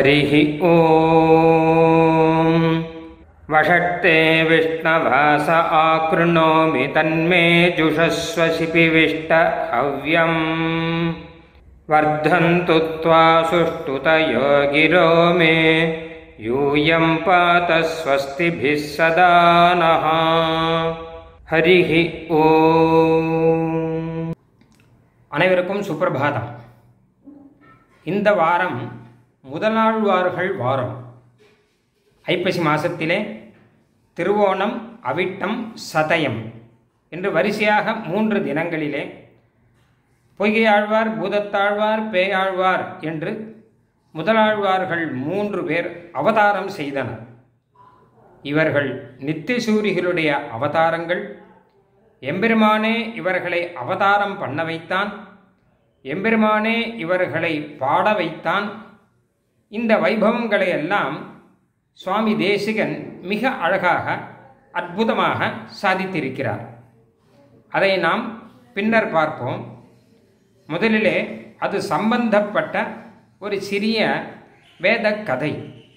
हरिः ॐ वषट्ते विष्णवास आकृणोमि तन्मे जुषस्व शिपिविष्ट हव्यम् वर्धन्तु त्वा सुष्ठुतयो गिरो मे यूयं पात स्वस्तिभिः सदा नः हरिः ஓம் அனைவருக்கும் சுப்பிரபாதம் இந்த வாரம் முதலாழ்வார்கள் வாரம் ஐப்பசி மாசத்திலே திருவோணம் அவிட்டம் சதயம் என்று வரிசையாக மூன்று தினங்களிலே பொய்கையாழ்வார் பூதத்தாழ்வார் பேயாழ்வார் என்று முதலாழ்வார்கள் மூன்று பேர் அவதாரம் செய்தனர் இவர்கள் நித்தியசூரிகளுடைய அவதாரங்கள் எம்பெருமானே இவர்களை அவதாரம் பண்ண வைத்தான் எம்பெருமானே இவர்களை பாட வைத்தான் இந்த வைபவங்களை எல்லாம் சுவாமி தேசிகன் மிக அழகாக அற்புதமாக சாதித்திருக்கிறார் அதை நாம் பின்னர் பார்ப்போம் முதலிலே அது சம்பந்தப்பட்ட ஒரு சிறிய வேத கதை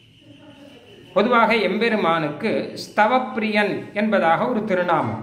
பொதுவாக எம்பெருமானுக்கு ஸ்தவப்பிரியன் என்பதாக ஒரு திருநாமம்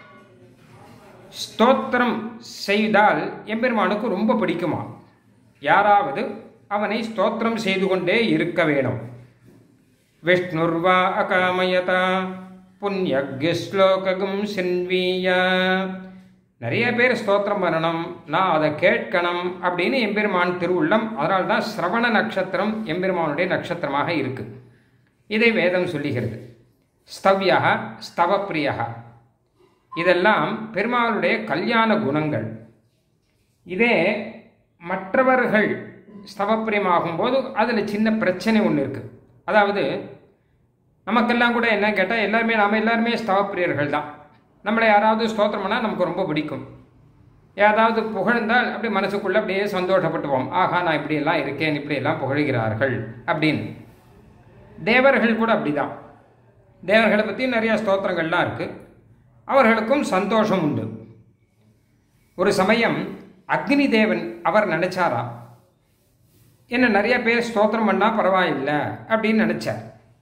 ஸ்தோத்திரம் செய்தால் எம்பெருமானுக்கு ரொம்ப பிடிக்குமா யாராவது அவனை ஸ்தோத்திரம் செய்து கொண்டே இருக்க வேணும் விஷ்ணுர்வா அகாமயதா புண்ணியஸ்லோகம் சின்வீய நிறைய பேர் ஸ்தோத்திரம் பண்ணணும் நான் அதை கேட்கணும் அப்படின்னு எம்பெருமான் திருவுள்ளம் அதனால தான் சிரவண நட்சத்திரம் எம்பெருமானுடைய நட்சத்திரமாக இருக்கு இதை வேதம் சொல்லுகிறது ஸ்தவ்யா ஸ்தவப்பிரியா இதெல்லாம் பெருமாளுடைய கல்யாண குணங்கள் இதே மற்றவர்கள் ஸ்தவப்பிரியமாகும் போது அதில் சின்ன பிரச்சனை ஒன்று இருக்குது அதாவது நமக்கெல்லாம் கூட என்ன கேட்டால் எல்லாருமே நாம் எல்லாருமே ஸ்தவப்பிரியர்கள் தான் நம்மளை யாராவது ஸ்தோத்திரம் பண்ணால் நமக்கு ரொம்ப பிடிக்கும் ஏதாவது புகழ்ந்தால் அப்படி மனசுக்குள்ளே அப்படியே சந்தோஷப்பட்டுவோம் ஆஹா நான் இப்படியெல்லாம் இருக்கேன் இப்படியெல்லாம் புகழ்கிறார்கள் அப்படின்னு தேவர்கள் கூட அப்படிதான் தேவர்களை பற்றி நிறையா ஸ்தோத்திரங்கள்லாம் இருக்குது அவர்களுக்கும் சந்தோஷம் உண்டு ஒரு சமயம் அக்னி தேவன் அவர் நினைச்சாரா என்ன நிறைய பேர் ஸ்தோத்திரம் பண்ணால் பரவாயில்லை அப்படின்னு நினைச்சார்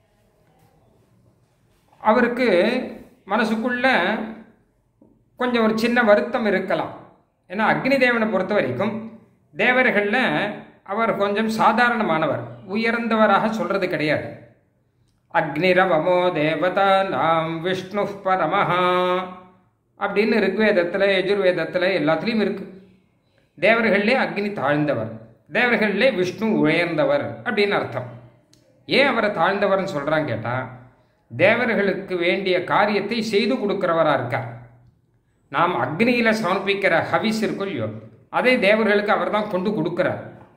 அவருக்கு மனசுக்குள்ள கொஞ்சம் ஒரு சின்ன வருத்தம் இருக்கலாம் ஏன்னா அக்னி தேவனை பொறுத்த வரைக்கும் தேவர்களில் அவர் கொஞ்சம் சாதாரணமானவர் உயர்ந்தவராக சொல்றது கிடையாது அக்னிரவமோ தேவதா நாம் விஷ்ணு பரமஹா அப்படின்னு ருக்வேதத்தில் எஜுர்வேதத்தில் எல்லாத்துலேயும் இருக்கு தேவர்களே அக்னி தாழ்ந்தவர் தேவர்களே விஷ்ணு உயர்ந்தவர் அப்படின்னு அர்த்தம் ஏன் அவரை தாழ்ந்தவர்னு சொல்கிறாங்க கேட்டால் தேவர்களுக்கு வேண்டிய காரியத்தை செய்து கொடுக்கிறவராக இருக்கார் நாம் அக்னியில் சமர்ப்பிக்கிற ஹவிஸ் இருக்கும் இல்லையோ அதை தேவர்களுக்கு அவர் தான் கொண்டு கொடுக்குறார்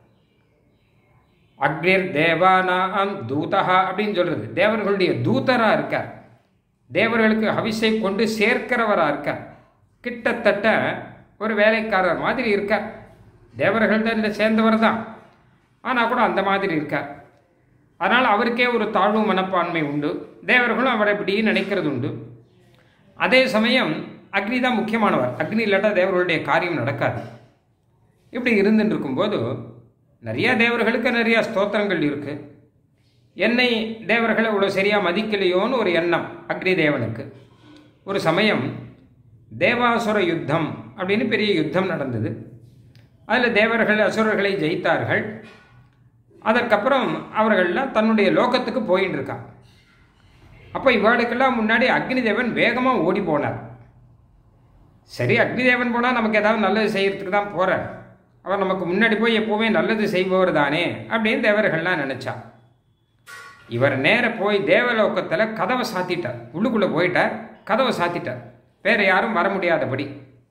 அக்னிர் தேவானாம் தூதகா அப்படின்னு சொல்றது தேவர்களுடைய தூதரா இருக்கார் தேவர்களுக்கு ஹவிஸை கொண்டு சேர்க்கிறவரா இருக்கார் கிட்டத்தட்ட ஒரு வேலைக்காரர் மாதிரி இருக்கார் தேவர்கள் தான் இதில் சேர்ந்தவர் தான் ஆனால் கூட அந்த மாதிரி இருக்கார் அதனால் அவருக்கே ஒரு தாழ்வு மனப்பான்மை உண்டு தேவர்களும் அவரை இப்படி நினைக்கிறது உண்டு அதே சமயம் அக்னி தான் முக்கியமானவர் அக்னி இல்லாட்டா தேவர்களுடைய காரியம் நடக்காது இப்படி இருந்துட்டு இருக்கும்போது நிறைய தேவர்களுக்கு நிறைய ஸ்தோத்திரங்கள் இருக்கு என்னை தேவர்களை இவ்வளோ சரியாக மதிக்கலையோன்னு ஒரு எண்ணம் அக்னி தேவனுக்கு ஒரு சமயம் தேவாசுர யுத்தம் அப்படின்னு பெரிய யுத்தம் நடந்தது அதில் தேவர்கள் அசுரர்களை ஜெயித்தார்கள் அதற்கப்புறம் அவர்கள்லாம் தன்னுடைய லோகத்துக்கு போயின்னு இருக்கா அப்போ இவாளுக்கெல்லாம் முன்னாடி அக்னி தேவன் வேகமாக ஓடி போனார் சரி அக்னி தேவன் போனால் நமக்கு ஏதாவது நல்லது செய்யறதுக்கு தான் போகிறார் அவர் நமக்கு முன்னாடி போய் எப்போவுமே நல்லது செய்பவர் தானே அப்படின்னு தேவர்கள்லாம் நினைச்சா இவர் நேர போய் தேவலோகத்தில் கதவை சாத்திட்டார் உள்ளுக்குள்ளே போயிட்டார் கதவை சாத்திட்டார் வேற யாரும் வர முடியாதபடி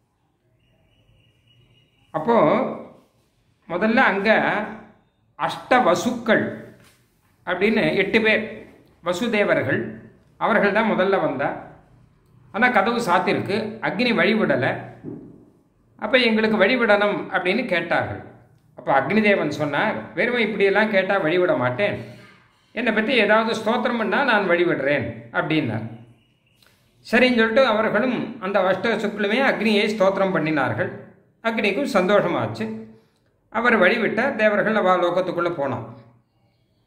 அப்போ முதல்ல அங்கே அஷ்ட வசுக்கள் அப்படின்னு எட்டு பேர் வசுதேவர்கள் அவர்கள் தான் முதல்ல வந்தார் ஆனால் கதவு சாத்திருக்கு அக்னி வழிவிடலை அப்போ எங்களுக்கு வழிவிடணும் அப்படின்னு கேட்டார்கள் அப்போ அக்னிதேவன் சொன்னார் வெறுமை இப்படியெல்லாம் கேட்டால் வழிவிட மாட்டேன் என்னை பற்றி ஏதாவது ஸ்தோத்திரம் பண்ணால் நான் வழிவிடுறேன் அப்படின்னார் சரின்னு சொல்லிட்டு அவர்களும் அந்த அஷ்ட சுக்களுமே அக்னியை ஸ்தோத்திரம் பண்ணினார்கள் அக்னிக்கும் சந்தோஷமாச்சு அவர் வழிவிட்ட தேவர்கள் அவ லோகத்துக்குள்ளே போனான்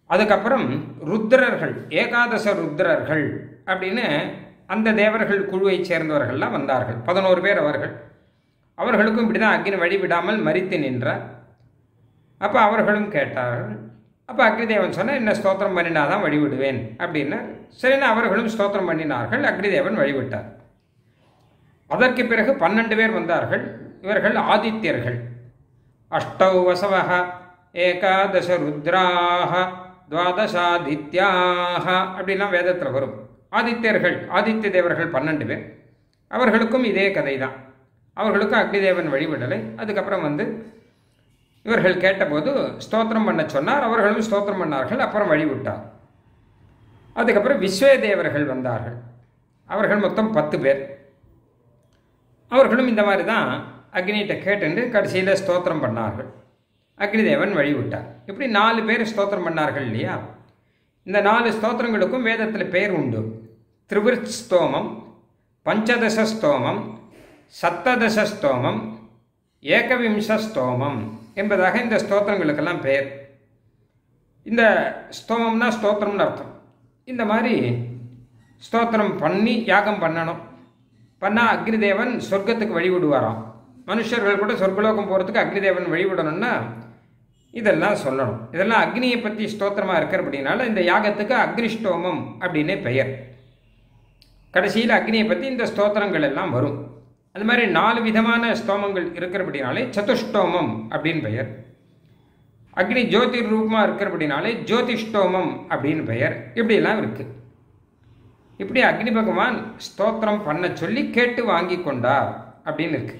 அதுக்கப்புறம் ருத்ரர்கள் ஏகாதச ருத்ரர்கள் அப்படின்னு அந்த தேவர்கள் குழுவைச் சேர்ந்தவர்கள்லாம் வந்தார்கள் பதினோரு பேர் அவர்கள் அவர்களுக்கும் இப்படிதான் அக்னி வழிவிடாமல் மறித்து நின்றார் அப்போ அவர்களும் கேட்டார்கள் அப்போ அக்னிதேவன் சொன்னால் என்ன ஸ்தோத்திரம் பண்ணினாதான் வழிவிடுவேன் அப்படின்னா சரின்னு அவர்களும் ஸ்தோத்திரம் பண்ணினார்கள் அக்னிதேவன் வழிவிட்டார் அதற்கு பிறகு பன்னெண்டு பேர் வந்தார்கள் இவர்கள் ஆதித்யர்கள் அஷ்டௌ வசவக ஏகாதச ருத்ராக துவாதசாதித்யாக அப்படிலாம் வேதத்தில் வரும் ஆதித்யர்கள் ஆதித்ய தேவர்கள் பன்னெண்டு பேர் அவர்களுக்கும் இதே கதை தான் அவர்களுக்கும் அக்னிதேவன் வழிவிடலை அதுக்கப்புறம் வந்து இவர்கள் கேட்டபோது ஸ்தோத்திரம் பண்ண சொன்னார் அவர்களும் ஸ்தோத்திரம் பண்ணார்கள் அப்புறம் வழிவிட்டார் அதுக்கப்புறம் விஸ்வே தேவர்கள் வந்தார்கள் அவர்கள் மொத்தம் பத்து பேர் அவர்களும் இந்த மாதிரி தான் அக்னிகிட்ட கேட்டுண்டு கடைசியில் ஸ்தோத்திரம் பண்ணார்கள் அக்னிதேவன் வழிவிட்டார் இப்படி நாலு பேர் ஸ்தோத்திரம் பண்ணார்கள் இல்லையா இந்த நாலு ஸ்தோத்திரங்களுக்கும் வேதத்தில் பெயர் உண்டு திரிவிருத் ஸ்தோமம் பஞ்சதச ஸ்தோமம் சப்ததச ஸ்தோமம் ஏகவிம்ச ஸ்தோமம் என்பதாக இந்த ஸ்தோத்திரங்களுக்கெல்லாம் பெயர் இந்த ஸ்தோமம்னா ஸ்தோத்திரம்னு அர்த்தம் இந்த மாதிரி ஸ்தோத்திரம் பண்ணி யாகம் பண்ணணும் பண்ணால் அக்னிதேவன் சொர்க்கத்துக்கு வழிவிடுவாராம் மனுஷர்கள் கூட சொர்க்கலோகம் போகிறதுக்கு அக்னிதேவன் வழிவிடணும்னா இதெல்லாம் சொல்லணும் இதெல்லாம் அக்னியை பற்றி ஸ்தோத்திரமாக இருக்கிறபடினால இந்த யாகத்துக்கு அக்னிஷ்டோமம் அப்படின்னே பெயர் கடைசியில் அக்னியை பற்றி இந்த ஸ்தோத்திரங்கள் எல்லாம் வரும் அது மாதிரி நாலு விதமான ஸ்தோமங்கள் இருக்கிறபடினாலே சதுஷ்டோமம் அப்படின்னு பெயர் அக்னி ஜோதிர் ரூபமாக இருக்கிறபடினாலே ஜோதிஷ்டோமம் அப்படின்னு பெயர் இப்படியெல்லாம் இருக்குது இப்படி அக்னி பகவான் ஸ்தோத்திரம் பண்ண சொல்லி கேட்டு வாங்கி கொண்டார் அப்படின்னு இருக்கு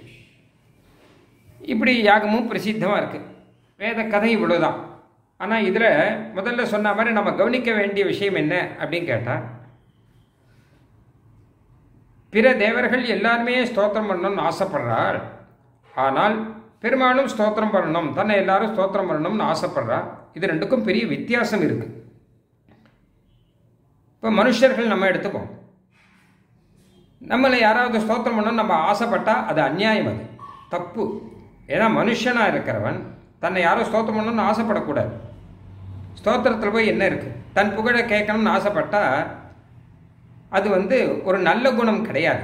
இப்படி யாகமும் பிரசித்தமாக இருக்கு வேத கதை இவ்வளோதான் ஆனால் இதில் முதல்ல சொன்ன மாதிரி நம்ம கவனிக்க வேண்டிய விஷயம் என்ன அப்படின்னு கேட்டால் பிற தேவர்கள் எல்லாருமே ஸ்தோத்திரம் பண்ணணும்னு ஆசைப்படுறார் ஆனால் பெரும்பாலும் ஸ்தோத்திரம் பண்ணணும் தன்னை எல்லாரும் ஸ்தோத்திரம் பண்ணணும்னு ஆசைப்படுறா இது ரெண்டுக்கும் பெரிய வித்தியாசம் இருக்குது இப்போ மனுஷர்கள் நம்ம எடுத்துப்போம் நம்மளை யாராவது ஸ்தோத்திரம் பண்ணணும் நம்ம ஆசைப்பட்டால் அது அந்நியாயம் அது தப்பு ஏன்னா மனுஷனாக இருக்கிறவன் தன்னை யாரும் ஸ்தோத்திரம் பண்ணணும்னு ஆசைப்படக்கூடாது ஸ்தோத்திரத்தில் போய் என்ன இருக்குது தன் புகழை கேட்கணும்னு ஆசைப்பட்டால் அது வந்து ஒரு நல்ல குணம் கிடையாது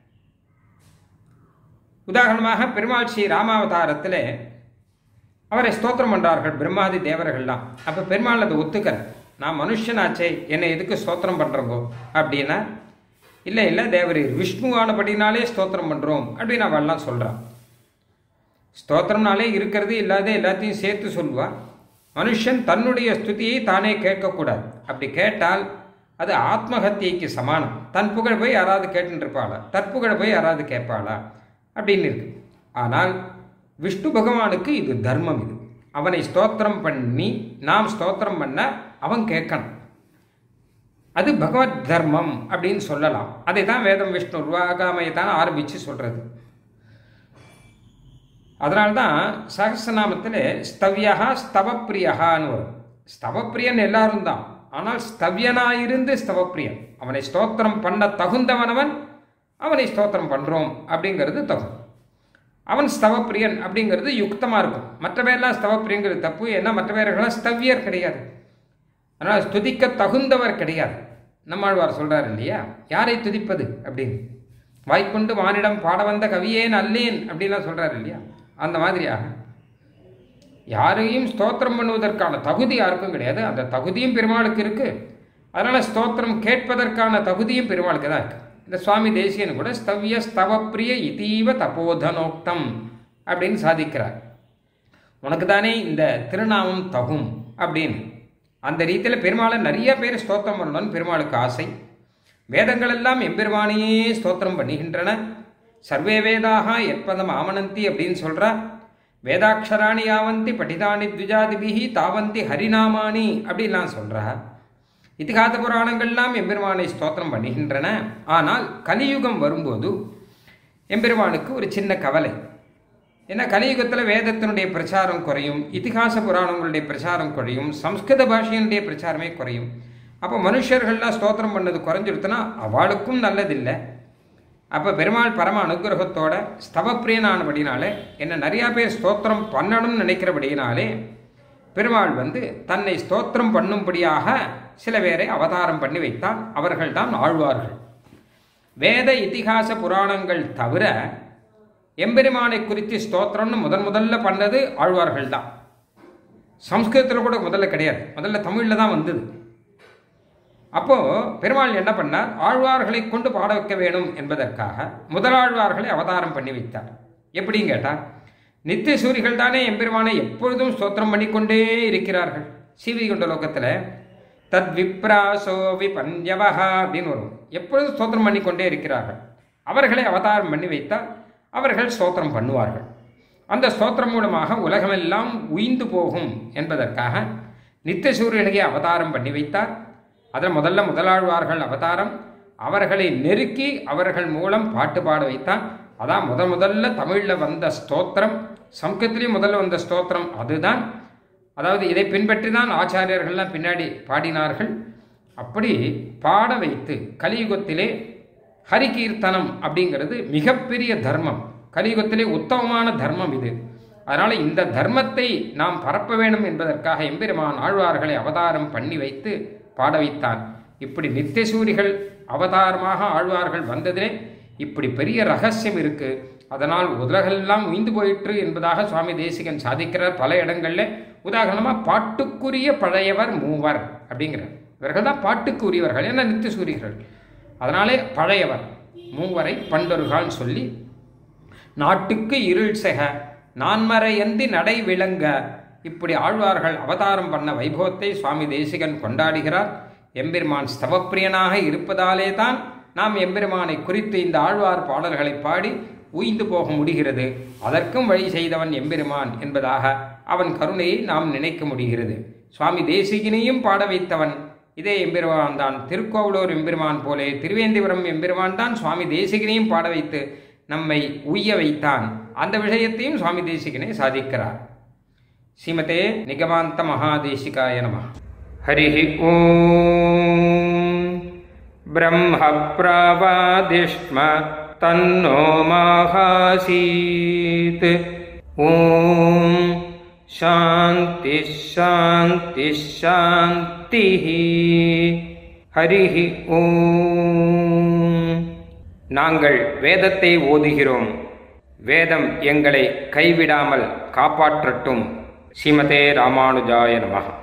உதாரணமாக பெருமாள் ஸ்ரீ ராமாவதாரத்தில் அவரை ஸ்தோத்திரம் பண்ணுறார்கள் பிரம்மாதி தேவர்கள்லாம் அப்போ பெருமாள் அதை ஒத்துக்கிற நான் மனுஷனாச்சே என்னை எதுக்கு ஸ்தோத்திரம் பண்ணுறங்கோ அப்படின்னா இல்லை இல்லை தேவரீர் விஷ்ணுவானபடினாலே ஸ்தோத்திரம் பண்ணுறோம் அப்படின்னு அவள்லாம் சொல்கிறான் ஸ்தோத்திரம்னாலே இருக்கிறது இல்லாத எல்லாத்தையும் சேர்த்து சொல்லுவா மனுஷன் தன்னுடைய ஸ்துதியை தானே கேட்கக்கூடாது அப்படி கேட்டால் அது ஆத்மஹத்தியைக்கு சமானம் தன் புகழ் போய் யாராவது கேட்டுன்னு இருப்பாளா தற்புகழ் போய் யாராவது கேட்பாளா அப்படின்னு இருக்கு ஆனால் விஷ்ணு பகவானுக்கு இது தர்மம் இது அவனை ஸ்தோத்திரம் பண்ணி நாம் ஸ்தோத்திரம் பண்ண அவன் கேட்கணும் அது பகவத் தர்மம் அப்படின்னு சொல்லலாம் அதை தான் வேதம் விஷ்ணு உருவாகாமையை தான் ஆரம்பித்து சொல்கிறது அதனால்தான் சகசநாமத்தில் ஸ்தவ்யா ஸ்தவப்பிரியகான்னு வரும் ஸ்தவப்பிரியன் எல்லாரும் தான் ஆனால் ஸ்தவ்யனாயிருந்து ஸ்தவப்பிரியன் அவனை ஸ்தோத்திரம் பண்ண தகுந்தவனவன் அவனை ஸ்தோத்திரம் பண்ணுறோம் அப்படிங்கிறது தகும் அவன் ஸ்தவப்பிரியன் அப்படிங்கிறது யுக்தமாக இருக்கும் மற்ற பேர்லாம் ஸ்தவப்பிரியங்கிறது தப்பு ஏன்னா மற்ற பேர்கள்லாம் ஸ்தவ்யர் கிடையாது அதனால் துதிக்க தகுந்தவர் கிடையாது நம்மாழ்வார் சொல்கிறார் இல்லையா யாரை துதிப்பது அப்படின்னு வாய்க்கொண்டு மானிடம் பாட வந்த கவியேன் அல்லேன் அப்படின்லாம் சொல்கிறார் இல்லையா அந்த மாதிரியாக யாரையும் ஸ்தோத்திரம் பண்ணுவதற்கான தகுதி யாருக்கும் கிடையாது அந்த தகுதியும் பெருமாளுக்கு இருக்கு அதனால ஸ்தோத்திரம் கேட்பதற்கான தகுதியும் பெருமாளுக்கு தான் இருக்கு இந்த சுவாமி தேசியன் கூட ஸ்தவ்ய ஸ்தவப்பிரிய இதீவ தபோதனோக்தம் அப்படின்னு சாதிக்கிறார் உனக்கு தானே இந்த திருநாமம் தகும் அப்படின்னு அந்த ரீதியில் பெருமாளை நிறைய பேர் ஸ்தோத்திரம் பண்ணணும்னு பெருமாளுக்கு ஆசை வேதங்கள் எல்லாம் எம்பெருமானையே ஸ்தோத்திரம் பண்ணுகின்றன சர்வே வேதாக எப்பதம் ஆமனந்தி அப்படின்னு சொல்றா வேதாட்சராணி யாவந்தி படிதானி துஜாதிபிகி தாவந்தி ஹரிநாமானி அப்படின்லாம் சொல்றா இத்திகாத புராணங்கள்லாம் எம்பெருமானை ஸ்தோத்திரம் பண்ணுகின்றன ஆனால் கலியுகம் வரும்போது எம்பெருமானுக்கு ஒரு சின்ன கவலை ஏன்னா கலியுகத்தில் வேதத்தினுடைய பிரச்சாரம் குறையும் இதிகாச புராணங்களுடைய பிரச்சாரம் குறையும் சம்ஸ்கிருத பாஷையினுடைய பிரச்சாரமே குறையும் அப்போ மனுஷர்கள்லாம் ஸ்தோத்திரம் பண்ணது குறைஞ்சிடுத்துனா அவளுக்கும் நல்லதில்லை அப்போ பெருமாள் பரம அனுகிரகத்தோட ஸ்தவப்பிரியனானபடினாலே என்ன நிறையா பேர் ஸ்தோத்திரம் பண்ணணும்னு நினைக்கிறபடினாலே பெருமாள் வந்து தன்னை ஸ்தோத்திரம் பண்ணும்படியாக சில பேரை அவதாரம் பண்ணி வைத்தான் அவர்கள்தான் ஆழ்வார்கள் வேத இதிகாச புராணங்கள் தவிர எம்பெருமானை குறித்து ஸ்தோத்திரம்னு முதன் முதல்ல பண்ணது ஆழ்வார்கள் தான் சம்ஸ்கிருதத்தில் கூட முதல்ல கிடையாது முதல்ல தமிழில் தான் வந்தது அப்போ பெருமாள் என்ன பண்ணார் ஆழ்வார்களை கொண்டு பாட வைக்க வேணும் என்பதற்காக முதலாழ்வார்களை அவதாரம் பண்ணி வைத்தார் எப்படின்னு கேட்டால் நித்திய சூரிகள் தானே எம்பெருமானை எப்பொழுதும் ஸ்தோத்திரம் பண்ணிக்கொண்டே இருக்கிறார்கள் சீவி கொண்ட லோகத்தில் தத் விப்ராசோ விபஞ்சவஹா அப்படின்னு வரும் எப்பொழுதும் ஸ்தோத்திரம் பண்ணிக்கொண்டே இருக்கிறார்கள் அவர்களை அவதாரம் பண்ணி வைத்தால் அவர்கள் ஸ்தோத்திரம் பண்ணுவார்கள் அந்த ஸ்தோத்திரம் மூலமாக உலகமெல்லாம் உயிந்து போகும் என்பதற்காக நித்திய சூரியனுக்கு அவதாரம் பண்ணி வைத்தார் அதில் முதல்ல முதலாழ்வார்கள் அவதாரம் அவர்களை நெருக்கி அவர்கள் மூலம் பாட்டு பாட வைத்தான் அதான் முத முதல்ல தமிழில் வந்த ஸ்தோத்திரம் சம்ஸ்கிருத்திலையும் முதல்ல வந்த ஸ்தோத்திரம் அதுதான் அதாவது இதை பின்பற்றி தான் ஆச்சாரியர்கள்லாம் பின்னாடி பாடினார்கள் அப்படி பாட வைத்து கலியுகத்திலே ஹரிகீர்த்தனம் அப்படிங்கிறது மிகப்பெரிய தர்மம் கலியுகத்திலே உத்தமமான தர்மம் இது அதனால் இந்த தர்மத்தை நாம் பரப்ப வேண்டும் என்பதற்காக எம்பெருமான் ஆழ்வார்களை அவதாரம் பண்ணி வைத்து பாட வைத்தான் இப்படி நித்தியசூரிகள் அவதாரமாக ஆழ்வார்கள் வந்ததிலே இப்படி பெரிய ரகசியம் இருக்கு அதனால் உலகெல்லாம் உய்ந்து போயிற்று என்பதாக சுவாமி தேசிகன் சாதிக்கிறார் பல இடங்கள்ல உதாரணமாக பாட்டுக்குரிய பழையவர் மூவர் அப்படிங்கிறார் இவர்கள் தான் பாட்டுக்கு உரியவர்கள் என்ன நித்தியசூரிகள் அதனாலே பழையவர் மூவரை பண்டொருகால் சொல்லி நாட்டுக்கு இருள் செக நான்மறையந்தி நடை விளங்க இப்படி ஆழ்வார்கள் அவதாரம் பண்ண வைபவத்தை சுவாமி தேசிகன் கொண்டாடுகிறார் எம்பெருமான் ஸ்தவப்பிரியனாக இருப்பதாலே தான் நாம் எம்பெருமானை குறித்து இந்த ஆழ்வார் பாடல்களை பாடி உய்ந்து போக முடிகிறது அதற்கும் வழி செய்தவன் எம்பெருமான் என்பதாக அவன் கருணையை நாம் நினைக்க முடிகிறது சுவாமி தேசிகனையும் பாட வைத்தவன் இதே எம்பெருமான் தான் திருக்கோவலூர் எம்பெருமான் போலே திருவேந்திபுரம் எம்பெருமான் தான் சுவாமி தேசிகனையும் பாட வைத்து நம்மை உய்ய வைத்தான் அந்த விஷயத்தையும் சுவாமி தேசிகனை சாதிக்கிறார் ஸ்ரீமதே நிகமாந்த மகாதேசிகாய நம ஹரி ஓம் பிரம்ம பிரவாதிஷ்ம தன்னோ மாகாசீத் ஓம் சாந்தி சாந்தி சாந்தி ஹரி ஓம் நாங்கள் வேதத்தை ஓதுகிறோம் வேதம் எங்களை கைவிடாமல் காப்பாற்றட்டும் ஸ்ரீமதே ராமானுஜாய நமகா